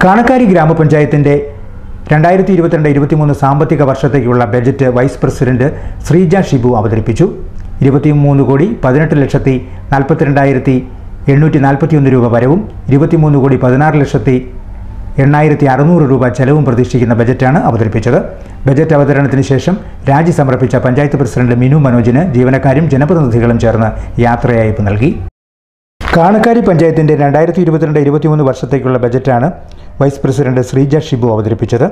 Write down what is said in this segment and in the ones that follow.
കാണക്കാരി ഗ്രാമപഞ്ചായത്തിന്റെ രണ്ടായിരത്തി ഇരുപത്തിരണ്ട് ഇരുപത്തിമൂന്ന് സാമ്പത്തിക വർഷത്തേക്കുള്ള budget vice president Sreeja Shibu അവതരിപ്പിച്ചു ഇരുപത്തിമൂന്ന് കോടി പതിനെട്ട് ലക്ഷത്തി നാൽപ്പത്തിരണ്ടായിരത്തി എണ്ണൂറ്റി നാൽപ്പത്തിയൊന്ന് രൂപ വരവും ഇരുപത്തിമൂന്ന് കോടി പതിനാറ് ലക്ഷത്തി എണ്ണായിരത്തി അറുന്നൂറ് രൂപ ചെലവും പ്രതീക്ഷിക്കുന്ന ബജറ്റാണ് അവതരിപ്പിച്ചത് ബജറ്റ് അവതരണത്തിന് ശേഷം രാജി സമർപ്പിച്ച പഞ്ചായത്ത് പ്രസിഡന്റ് മിനു മനോജിന് ജീവനക്കാരും ജനപ്രതിനിധികളും ചേർന്ന് യാത്രയയപ്പ് നൽകി കാണക്കാരി പഞ്ചായത്തിന്റെ രണ്ടായിരത്തി ഇരുപത്തിരണ്ട് ഇരുപത്തിമൂന്ന് വർഷത്തേക്കുള്ള ബജറ്റാണ് വൈസ് പ്രസിഡന്റ് ശ്രീജ ഷിബു അവതരിപ്പിച്ചത്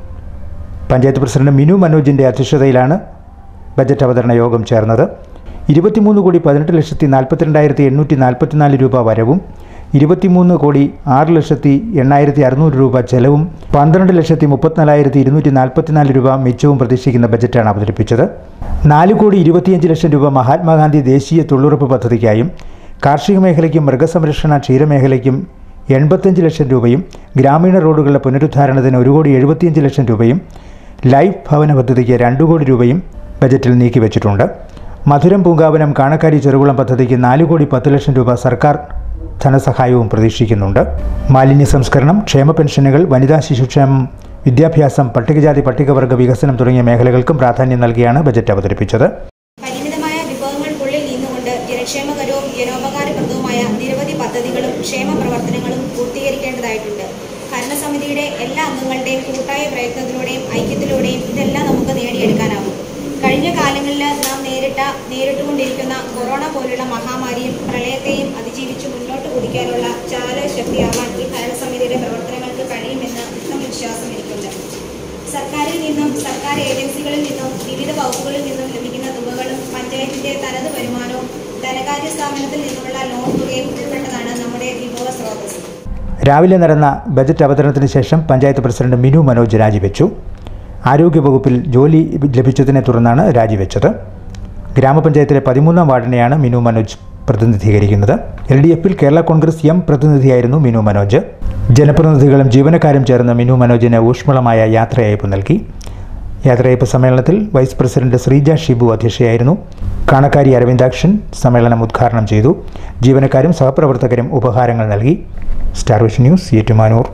പഞ്ചായത്ത് പ്രസിഡന്റ് മിനു മനോജിന്റെ അധ്യക്ഷതയിലാണ് ബജറ്റ് അവതരണ യോഗം ചേർന്നത് ഇരുപത്തിമൂന്ന് കോടി പതിനെട്ട് ലക്ഷത്തി നാൽപ്പത്തിരണ്ടായിരത്തി എണ്ണൂറ്റി നാൽപ്പത്തിനാല് രൂപ വരവും ഇരുപത്തിമൂന്ന് കോടി ആറ് ലക്ഷത്തി എണ്ണായിരത്തി അറുന്നൂറ് രൂപ ചെലവും പന്ത്രണ്ട് ലക്ഷത്തി മുപ്പത്തിനാലായിരത്തി ഇരുന്നൂറ്റി നാൽപ്പത്തിനാല് രൂപ മിച്ചവും പ്രതീക്ഷിക്കുന്ന ബജറ്റാണ് അവതരിപ്പിച്ചത് നാല് കോടി ഇരുപത്തിയഞ്ച് ലക്ഷം രൂപ മഹാത്മാഗാന്ധി ദേശീയ തൊഴിലുറപ്പ് പദ്ധതിക്കായും കാർഷിക മേഖലയ്ക്കും മൃഗസംരക്ഷണ ക്ഷീരമേഖലയ്ക്കും എൺപത്തഞ്ച് ലക്ഷം രൂപയും ഗ്രാമീണ റോഡുകളുടെ പുനരുദ്ധാരണത്തിന് ഒരു കോടി എഴുപത്തിയഞ്ച് ലക്ഷം രൂപയും ലൈഫ് ഭവന പദ്ധതിക്ക് രണ്ട് കോടി രൂപയും ബജറ്റിൽ നീക്കിവച്ചിട്ടുണ്ട് മധുരം പൂങ്കാവനം കാണക്കാരി ചെറുകുളം പദ്ധതിക്ക് നാല് കോടി പത്ത് ലക്ഷം രൂപ സർക്കാർ ധനസഹായവും പ്രതീക്ഷിക്കുന്നുണ്ട് മാലിന്യ സംസ്കരണം ക്ഷേമ പെൻഷനുകൾ വനിതാ ശിശുക്ഷേമം വിദ്യാഭ്യാസം പട്ടികജാതി പട്ടികവർഗ വികസനം തുടങ്ങിയ മേഖലകൾക്കും പ്രാധാന്യം നൽകിയാണ് ബജറ്റ് അവതരിപ്പിച്ചത് പരിമിതമായ വിഭവങ്ങൾക്കുള്ളിൽ നിന്നുകൊണ്ട് ജനക്ഷേമകരവും ജനോപകാരപ്രദവുമായ നിരവധി പദ്ധതികളും ക്ഷേമ പ്രവർത്തനങ്ങളും പൂർത്തീകരിക്കേണ്ടതായിട്ടുണ്ട് ഭരണസമിതിയുടെ എല്ലാ അംഗങ്ങളുടെയും കൂട്ടായ പ്രയത്നത്തിലൂടെയും ഐക്യത്തിലൂടെയും ഇതെല്ലാം നമുക്ക് നേടിയെടുക്കാനാവും കഴിഞ്ഞ കാലങ്ങളിൽ നാം നേരിട്ട നേരിട്ടുകൊണ്ടിരിക്കുന്ന കൊറോണ പോലുള്ള മഹാമാരിയും പ്രളയത്തെയും അതിജീവിച്ച് മുന്നോട്ട് കുതിക്കാനുള്ള ചാലശക്തിയാവാൻ ഈ ഭരണസമിതിയുടെ പ്രവർത്തനങ്ങൾക്ക് കഴിയുമെന്ന് വിശ്വാസം എനിക്കുണ്ട് സർക്കാരിൽ നിന്നും സർക്കാർ ഏജൻസികളിൽ നിന്നും വിവിധ വകുപ്പുകളിൽ നിന്നും ലഭിക്കുന്ന തുകകളും പഞ്ചായത്തിന്റെ തനത് വരുമാനവും ധനകാര്യ സ്ഥാപനത്തിൽ നിന്നുമുള്ള ലോൺ തുകയും ഉൾപ്പെട്ടതാണ് നമ്മുടെ വിഭവ സ്രോതസ് രാവിലെ നടന്ന ബജറ്റ് അവതരണത്തിന് ശേഷം പഞ്ചായത്ത് പ്രസിഡന്റ് മിനു മനോജ് രാജിവെച്ചു ആരോഗ്യവകുപ്പിൽ ജോലി ലഭിച്ചതിനെ തുടർന്നാണ് രാജിവെച്ചത് ഗ്രാമപഞ്ചായത്തിലെ പതിമൂന്നാം വാർഡിനെയാണ് മിനു മനോജ് പ്രതിനിധീകരിക്കുന്നത് എൽ ഡി എഫിൽ കേരള കോൺഗ്രസ് എം പ്രതിനിധിയായിരുന്നു മിനു മനോജ് ജനപ്രതിനിധികളും ജീവനക്കാരും ചേർന്ന് മിനു മനോജിന് ഊഷ്മളമായ യാത്രയയപ്പ് നൽകി യാത്രയയപ്പ് സമ്മേളനത്തിൽ വൈസ് പ്രസിഡന്റ് ശ്രീജ ഷിബു അധ്യക്ഷയായിരുന്നു കാണക്കാരി അരവിന്ദാക്ഷൻ സമ്മേളനം ഉദ്ഘാടനം ചെയ്തു ജീവനക്കാരും സഹപ്രവർത്തകരും ഉപഹാരങ്ങൾ നൽകി സ്റ്റാർ വിഷൻ ന്യൂസ് ഏറ്റുമാനൂർ